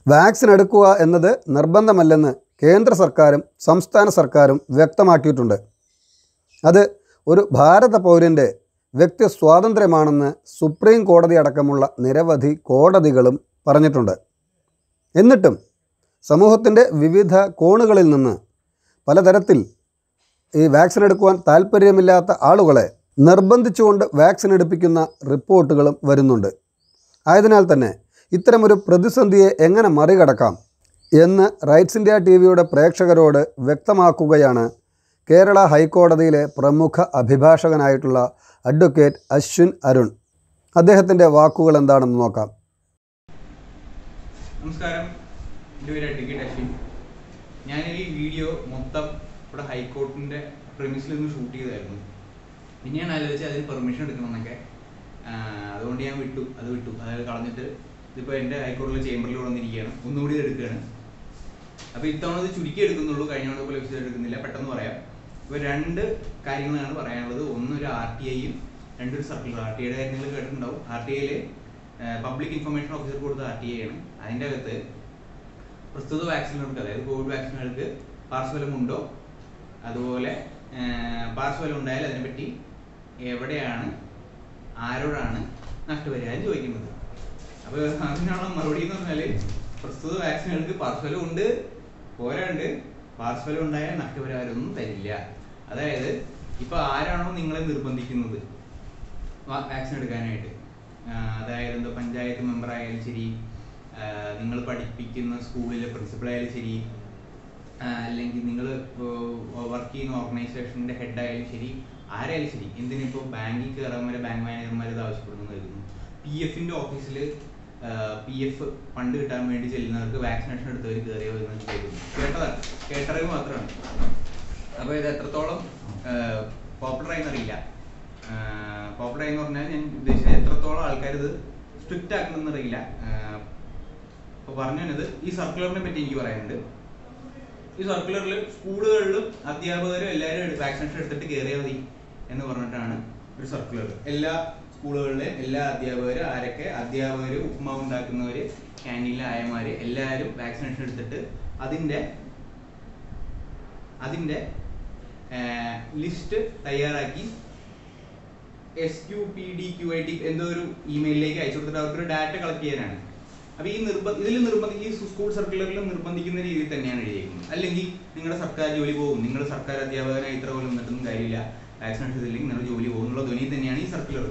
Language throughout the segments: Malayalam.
വാക്സിൻ എടുക്കുക എന്നത് നിർബന്ധമല്ലെന്ന് കേന്ദ്ര സർക്കാരും സംസ്ഥാന സർക്കാരും വ്യക്തമാക്കിയിട്ടുണ്ട് അത് ഒരു ഭാരത പൗരൻ്റെ വ്യക്തി സ്വാതന്ത്ര്യമാണെന്ന് സുപ്രീം കോടതി അടക്കമുള്ള നിരവധി കോടതികളും പറഞ്ഞിട്ടുണ്ട് എന്നിട്ടും സമൂഹത്തിൻ്റെ വിവിധ കോണുകളിൽ നിന്ന് പലതരത്തിൽ ഈ വാക്സിൻ എടുക്കുവാൻ താല്പര്യമില്ലാത്ത ആളുകളെ നിർബന്ധിച്ചുകൊണ്ട് വാക്സിൻ എടുപ്പിക്കുന്ന റിപ്പോർട്ടുകളും വരുന്നുണ്ട് ആയതിനാൽ തന്നെ ഇത്തരമൊരു പ്രതിസന്ധിയെ എങ്ങനെ മറികടക്കാം എന്ന് റൈറ്റ്സ് ഇന്ത്യ ടി വിയുടെ പ്രേക്ഷകരോട് വ്യക്തമാക്കുകയാണ് കേരള ഹൈക്കോടതിയിലെ പ്രമുഖ അഭിഭാഷകനായിട്ടുള്ള അഡ്വക്കേറ്റ് അശ്വിൻ അരുൺ അദ്ദേഹത്തിൻ്റെ വാക്കുകൾ എന്താണെന്ന് നോക്കാം നമസ്കാരം എൻ്റെ പേര് അഡ്വക്കേറ്റ് അശ്വിൻ ഞാൻ ഈ വീഡിയോ മൊത്തം ഇവിടെ ഹൈക്കോർട്ടിൻ്റെ പ്രിമിസിൽ നിന്ന് ഷൂട്ട് ചെയ്തായിരുന്നു പിന്നെ ഞാൻ ആലോചിച്ച് അതിന് പെർമിഷൻ എടുക്കണമെന്നൊക്കെ ആഹ് അതുകൊണ്ട് ഞാൻ വിട്ടു അത് വിട്ടു അതായത് കളഞ്ഞിട്ട് ഇതിപ്പോൾ എൻ്റെ ഹൈക്കോടതിയിലെ ചേംബറിൽ വന്നിരിക്കുകയാണ് ഒന്നുകൂടി ഇത് എടുക്കുകയാണ് അപ്പോൾ ഇത്തവണ ഇത് ചുരുക്കി എടുക്കുന്നുള്ളൂ കഴിഞ്ഞ തവണ പോലെ വിശദം എടുക്കുന്നില്ല പെട്ടെന്ന് പറയാം ഇപ്പോൾ രണ്ട് കാര്യങ്ങളാണ് പറയാനുള്ളത് ഒന്ന് ഒരു ആർ ടി ഐയും രണ്ടൊരു സർക്കുലർ ആർ ടി ഐയുടെ കാര്യം നിങ്ങൾ കേട്ടിട്ടുണ്ടാവും ആർ ടി ഐയിൽ പബ്ലിക് ഇൻഫർമേഷൻ ഓഫീസർ കൊടുത്ത ആർ ടി ഐ ആണ് അതിൻ്റെ അകത്ത് പ്രസ്തുത വാക്സിനുകൾക്ക് അതായത് കോവിഡ് വാക്സിനുകൾക്ക് പാർശ്വഫലമുണ്ടോ അതുപോലെ ആഹ് പാർശ്വഫലം ഉണ്ടായാൽ അതിനെപ്പറ്റി എവിടെയാണ് ആരോടാണ് നഷ്ടപരിഹാരം ചോദിക്കുന്നത് അപ്പോൾ അതിനുള്ള മറുപടി എന്ന് പറഞ്ഞാൽ പ്രസ്തുത വാക്സിനുകൾക്ക് പാർശ്വഫലം ഉണ്ട് പോരാണ്ട് പാർശ്വഫലം ഉണ്ടായാൽ നഷ്ടപരിഹാരം ഒന്നും തരില്ല അതായത് ഇപ്പൊ ആരാണോ നിങ്ങളെ നിർബന്ധിക്കുന്നത് വാക്സിൻ എടുക്കാനായിട്ട് ആഹ് അതായത് എന്താ പഞ്ചായത്ത് മെമ്പർ ആയാലും ശരി നിങ്ങൾ പഠിപ്പിക്കുന്ന സ്കൂളിലെ പ്രിൻസിപ്പൾ ആയാലും ശരി ആഹ് അല്ലെങ്കിൽ നിങ്ങൾ വർക്ക് ചെയ്യുന്ന ഓർഗനൈസേഷൻ്റെ ഹെഡ് ആയാലും ശരി ആരായാലും ശരി എന്തിനിപ്പോൾ ബാങ്കിൽ കയറാൻ വരെ ബാങ്ക് മാനേജർമാർ ഇത് ആവശ്യപ്പെടുന്നു കരുതുന്നു പി എഫിൻ്റെ ഓഫീസിൽ പി എഫ് ഫണ്ട് കിട്ടാൻ വേണ്ടി ചെല്ലുന്നവർക്ക് വാക്സിനേഷൻ എടുത്തവർ കയറിയോ എന്ന് കേൾക്കുന്നു കേട്ടതാണ് കേട്ടറിവ് മാത്രമാണ് അപ്പോൾ ഇത് എത്രത്തോളം പോപ്പുലർ ആയെന്നറിയില്ല പോപ്പുലർ ആയെന്ന് പറഞ്ഞാൽ ഞാൻ ഉദ്ദേശിച്ചത് എത്രത്തോളം ആൾക്കാർ ഇത് സ്ട്രിക്റ്റ് ആക്കണമെന്നറിയില്ല അപ്പോൾ പറഞ്ഞു വന്നത് ഈ സർക്കുലറിനെ പറ്റി എനിക്ക് പറയാനുണ്ട് ഈ സർക്കുലറിൽ സ്കൂളുകളിലും അധ്യാപകരും എല്ലാവരും വാക്സിനേഷൻ എടുത്തിട്ട് കയറിയാൽ മതി എന്ന് പറഞ്ഞിട്ടാണ് ഒരു സർക്കുലർ എല്ലാ സ്കൂളുകളിലെ എല്ലാ അധ്യാപകരും ആരൊക്കെ അധ്യാപകർ ഉപ്മാവ് ഉണ്ടാക്കുന്നവർ ക്യാൻറ്റീനിലെ ആയമാർ എല്ലാവരും വാക്സിനേഷൻ എടുത്തിട്ട് അതിൻ്റെ അതിൻ്റെ ലിസ്റ്റ് തയ്യാറാക്കി S Q P D Q I T എന്തോ ഒരു ഇമെയിലിലേക്ക് അയച്ചു കൊടുത്തിട്ട് അവർക്കൊരു ഡാറ്റ കളക്ട് ചെയ്യാനാണ് അപ്പൊ ഈ നിർബന്ധ ഇതിൽ നിർബന്ധി ഈ സ്കൂൾ സർക്കുലറിൽ നിർബന്ധിക്കുന്ന രീതിയിൽ തന്നെയാണ് എഴുതിയിരിക്കുന്നത് അല്ലെങ്കിൽ നിങ്ങളുടെ സർക്കാർ ജോലി പോകും നിങ്ങൾ സർക്കാർ അധ്യാപകനായി ഇത്ര പോലും നിന്നിട്ടൊന്നും കാര്യമില്ല വാക്സിനേഷൻ ചെയ്തില്ലെങ്കിൽ നിങ്ങളുടെ ജോലി പോകും എന്നുള്ള ധ്വനി തന്നെയാണ് ഈ സർക്കുലർ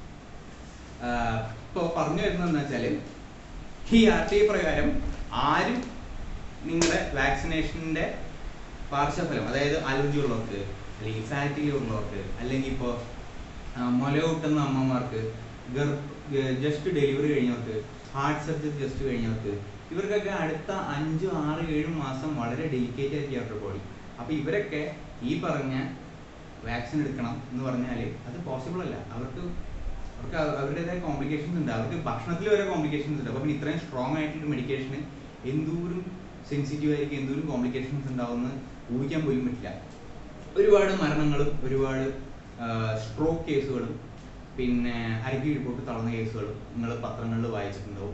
ഇപ്പോൾ പറഞ്ഞു വരുന്നതെന്ന് വെച്ചാൽ ഈ ആർ ടി ഐ പ്രകാരം ആരും നിങ്ങളുടെ വാക്സിനേഷൻ്റെ പാർശ്വഫലം അതായത് അലർജി ഉള്ളവർക്ക് അല്ലെങ്കിൽ ഫാറ്റി ഉള്ളവർക്ക് അല്ലെങ്കിൽ ഇപ്പോൾ മുല കൂട്ടുന്ന അമ്മമാർക്ക് ഗർഭ ജസ്റ്റ് ഡെലിവറി കഴിഞ്ഞവർക്ക് ഹാർട്ട് സർജറി ജസ്റ്റ് കഴിഞ്ഞവർക്ക് ഇവർക്കൊക്കെ അടുത്ത അഞ്ച് ആറ് ഏഴ് മാസം വളരെ ഡെലിക്കേറ്റ് ആയിരിക്കും അവരുടെ ബോഡി അപ്പോൾ ഇവരൊക്കെ ഈ പറഞ്ഞ വാക്സിൻ എടുക്കണം എന്ന് പറഞ്ഞാൽ അത് പോസിബിൾ അല്ല അവർക്ക് അവർക്ക് അവ- അവരുടേതായ കോംപ്ലിക്കേഷൻസ് ഉണ്ട് അവർക്ക് ഭക്ഷണത്തിൽ വരെ കോംപ്ലിക്കേഷൻസ് ഉണ്ട് അപ്പോൾ പിന്നെ ഇത്രയും സ്ട്രോങ് ആയിട്ടുള്ള മെഡിക്കേഷന് എന്തോരം സെൻസിറ്റീവ് ആയിരിക്കും എന്തോരം കോംപ്ലിക്കേഷൻസ് ഉണ്ടാവുമെന്ന് ഊഹിക്കാൻ പോലും പറ്റില്ല ഒരുപാട് മരണങ്ങളും ഒരുപാട് സ്ട്രോക്ക് കേസുകളും പിന്നെ അരക്കി റിപ്പോർട്ട് തളർന്ന കേസുകളും നിങ്ങൾ പത്രങ്ങളിൽ വായിച്ചിട്ടുണ്ടാവും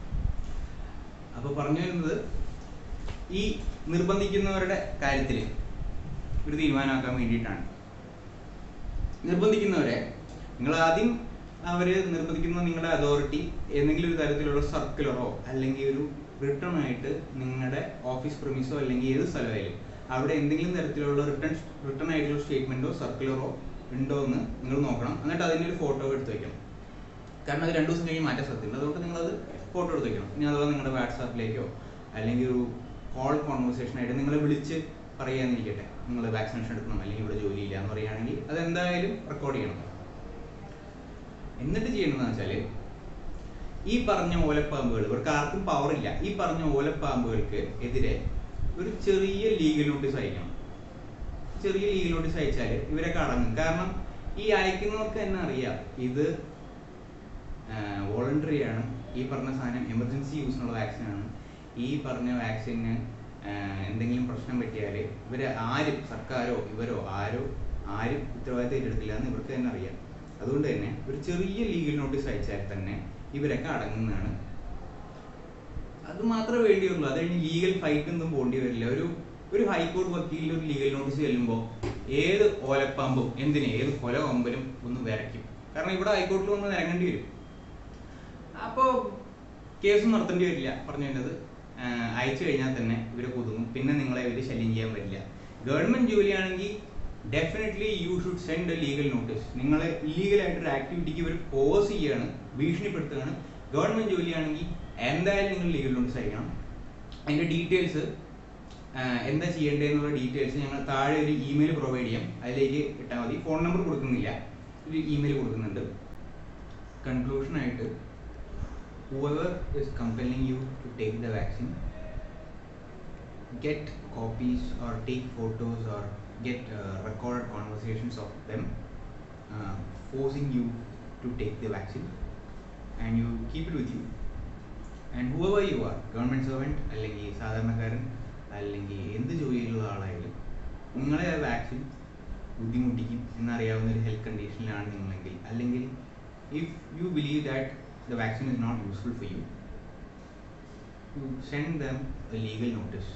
അപ്പോൾ പറഞ്ഞു വരുന്നത് ഈ നിർബന്ധിക്കുന്നവരുടെ കാര്യത്തിൽ ഒരു തീരുമാനമാക്കാൻ വേണ്ടിയിട്ടാണ് നിർബന്ധിക്കുന്നവരെ നിങ്ങൾ ആദ്യം അവർ നിർബന്ധിക്കുന്ന നിങ്ങളുടെ അതോറിറ്റി ഏതെങ്കിലും ഒരു തരത്തിലുള്ള സർക്കുലറോ അല്ലെങ്കിൽ ഒരു റിട്ടേൺ ആയിട്ട് നിങ്ങളുടെ ഓഫീസ് പ്രമിസോ അല്ലെങ്കിൽ ഏത് സ്ഥലമായാലും അവിടെ എന്തെങ്കിലും തരത്തിലുള്ള റിട്ടേൺ റിട്ടേൺ ആയിട്ടുള്ള സ്റ്റേറ്റ്മെന്റോ സർക്കുലറോ ഉണ്ടോ എന്ന് നിങ്ങൾ നോക്കണം എന്നിട്ട് അതിൻ്റെ ഒരു ഫോട്ടോ എടുത്ത് വെക്കണം കാരണം അത് രണ്ട് ദിവസം കഴിഞ്ഞ് മാറ്റാൻ സാധ്യതയുണ്ട് അതുകൊണ്ട് നിങ്ങളത് ഫോട്ടോ എടുത്ത് വെക്കണം ഇനി അഥവാ നിങ്ങളുടെ വാട്സാപ്പിലേക്കോ അല്ലെങ്കിൽ ഒരു കോൾ കോൺവെർസേഷൻ ആയിട്ട് നിങ്ങളെ വിളിച്ച് പറയാന്നിരിക്കട്ടെ നിങ്ങൾ വാക്സിനേഷൻ എടുക്കണം അല്ലെങ്കിൽ ഇവിടെ ജോലിയില്ല എന്ന് പറയുകയാണെങ്കിൽ അത് എന്തായാലും റെക്കോർഡ് ചെയ്യണം എന്നിട്ട് ചെയ്യേണ്ടതെന്ന് വെച്ചാൽ ഈ പറഞ്ഞ ഓലപ്പാമ്പുകൾ ഇവർക്ക് ആർക്കും പവർ ഇല്ല ഈ പറഞ്ഞ ഓലപ്പാമ്പുകൾക്ക് എതിരെ ഒരു ചെറിയ ലീഗൽ നോട്ടീസ് അയക്കണം ചെറിയ ലീഗൽ നോട്ടീസ് അയച്ചാൽ ഇവരൊക്കെ അടങ്ങും കാരണം ഈ അയക്കുന്നവർക്ക് തന്നെ അറിയാം ഇത് വോളണ്ടറി ആണ് ഈ പറഞ്ഞ സാധനം എമർജൻസി യൂസിനുള്ള വാക്സിനാണ് ഈ പറഞ്ഞ വാക്സിന് എന്തെങ്കിലും പ്രശ്നം പറ്റിയാൽ ഇവർ ആരും സർക്കാരോ ഇവരോ ആരോ ആരും ഉത്തരവാദിത്തം ഏറ്റെടുക്കില്ല എന്ന് ഇവർക്ക് തന്നെ അറിയാം അതുകൊണ്ട് തന്നെ ഒരു ചെറിയ ലീഗൽ നോട്ടീസ് അയച്ചാൽ തന്നെ ഇവരൊക്കെ അടങ്ങുന്നതാണ് അത് മാത്രമേ വേണ്ടിയുള്ളൂ അത് കഴിഞ്ഞ് ലീഗൽ ഫൈറ്റ് ഒന്നും പോകേണ്ടി വരില്ല ഒരു ഒരു ഹൈക്കോടതി വക്കീലിൽ ഒരു ലീഗൽ നോട്ടീസ് ചെല്ലുമ്പോൾ ഏത് ഓലപ്പാമ്പും എന്തിന് ഏത് കൊല കൊമ്പനും ഒന്ന് വിരയ്ക്കും കാരണം ഇവിടെ ഹൈക്കോടതിയിൽ വന്ന് ഇറങ്ങേണ്ടി വരും അപ്പോൾ കേസും നടത്തേണ്ടി വരില്ല പറഞ്ഞു വരുന്നത് അയച്ചു കഴിഞ്ഞാൽ തന്നെ ഇവരെ കൊതുങ്ങും പിന്നെ നിങ്ങളെ ഇവർ ശല്യം ചെയ്യാൻ പറ്റില്ല ഗവൺമെന്റ് ജോലിയാണെങ്കിൽ definitely you should send a legal notice നിങ്ങളെ ഇല്ലീഗലായിട്ടൊരു ആക്ടിവിറ്റിക്ക് ഇവർ പോസ് ചെയ്യാണ് ഭീഷണിപ്പെടുത്തുകയാണ് ഗവൺമെന്റ് ജോലിയാണെങ്കിൽ എന്തായാലും നിങ്ങൾ ലീഗൽ നോട്ടീസ് അയക്കണം അതിൻ്റെ ഡീറ്റെയിൽസ് എന്താ ചെയ്യേണ്ടതെന്നുള്ള ഡീറ്റെയിൽസ് ഞങ്ങൾ താഴെ ഒരു ഇമെയിൽ പ്രൊവൈഡ് ചെയ്യാം അതിലേക്ക് ഇട്ടാൽ മതി ഫോൺ നമ്പർ കൊടുക്കുന്നില്ല ഒരു ഇമെയിൽ കൊടുക്കുന്നുണ്ട് കൺക്ലൂഷനായിട്ട് whoever is compelling you to take the vaccine get copies or take photos or get uh, recorded conversations of them uh, forcing you to take the vaccine and you keep it with you and whoever you are government servant അല്ലെങ്കിൽ സാധാരണക്കാരൻ അല്ലെങ്കിൽ എന്ത് ജോലിയിലുള്ള ആളായാലും നിങ്ങളെ ആ വാക്സിൻ ബുദ്ധിമുട്ടിക്കും എന്നറിയാവുന്ന ഒരു ഹെൽത്ത് കണ്ടീഷനിലാണ് നിങ്ങളെങ്കിൽ അല്ലെങ്കിൽ if you believe that the vaccine is not useful for you, you send them a legal notice.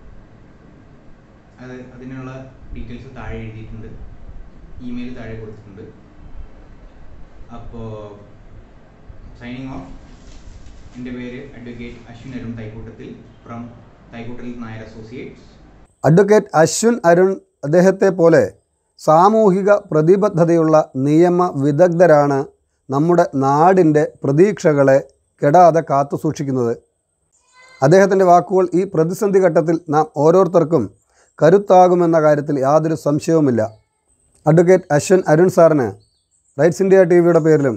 അത് അതിനുള്ള ഡീറ്റെയിൽസ് താഴെ എഴുതിയിട്ടുണ്ട് ഇമെയിൽ താഴെ കൊടുത്തിട്ടുണ്ട് അപ്പോൾ സൈനിങ് ഓഫ് എൻ്റെ പേര് advocate Ashwin Arun Thaikkoottathil from Thaikkoottal Nair associates advocate Ashwin Arun അദ്ദേഹത്തെ പോലെ സാമൂഹിക പ്രതിബദ്ധതയുള്ള നിയമ വിദഗ്ധരാണ് നമ്മുടെ നാടിൻ്റെ പ്രതീക്ഷകളെ കെടാതെ കാത്തു സൂക്ഷിക്കുന്നത് അദ്ദേഹത്തിൻ്റെ വാക്കുകൾ ഈ പ്രതിസന്ധി ഘട്ടത്തിൽ നാം ഓരോരുത്തർക്കും കരുത്താകുമെന്ന കാര്യത്തിൽ യാതൊരു സംശയവുമില്ല അഡ്വക്കേറ്റ് അശ്വൻ അരുൺ സാറിന് റൈറ്റ്സ് ഇന്ത്യ ടി വിയുടെ പേരിലും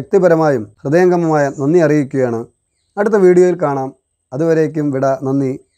വ്യക്തിപരമായും ഹൃദയംഗമമായ നന്ദി അറിയിക്കുകയാണ് അടുത്ത വീഡിയോയിൽ കാണാം അതുവരേക്കും വിട നന്ദി